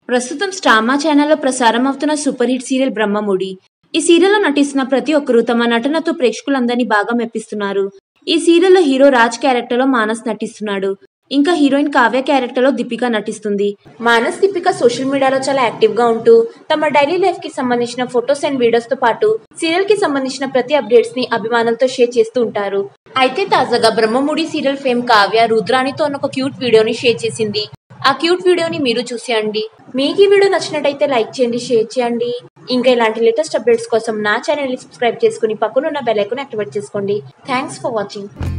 ప్రస్తుతం స్టామా ఛానల్లో ప్రసారం అవుతున్న సూపర్ హిట్ సీరియల్ బ్రహ్మముడి ఈ సీరియల్లో నటిస్తున్న ప్రతి ఒక్కరూ తమ నటనతో ప్రేక్షకులందరినీ బాగా మెప్పిస్తున్నారు ఈ సీరియల్లో హీరో రాజ్ క్యారెక్టర్లో మానస్ నటిస్తున్నాడు ఇంకా హీరోయిన్ కావ్య క్యారెక్టర్లో దీపిక నటిస్తుంది మానస్ దీపిక సోషల్ మీడియాలో చాలా యాక్టివ్ గా ఉంటూ తమ డైలీ లైఫ్ కి సంబంధించిన ఫొటోస్ అండ్ వీడియోస్ తో పాటు సీరియల్ కి సంబంధించిన ప్రతి అప్డేట్స్ ని అభిమానులతో షేర్ చేస్తూ ఉంటారు అయితే తాజాగా బ్రహ్మముడి సీరియల్ ఫేమ్ కావ్య రుద్రాణితో ఒక క్యూట్ వీడియోని షేర్ చేసింది ఆ క్యూట్ వీడియోని మీరు చూసేయండి మీకు ఈ వీడియో నచ్చినట్టయితే లైక్ చేయండి షేర్ చేయండి ఇంకా ఇలాంటి లేటెస్ట్ అప్డేట్స్ కోసం నా ఛానల్ని సబ్స్క్రైబ్ చేసుకుని పక్కనున్న బెల్ ఐకాన్ యాక్టివేట్ చేసుకోండి థ్యాంక్స్ ఫర్ వాచింగ్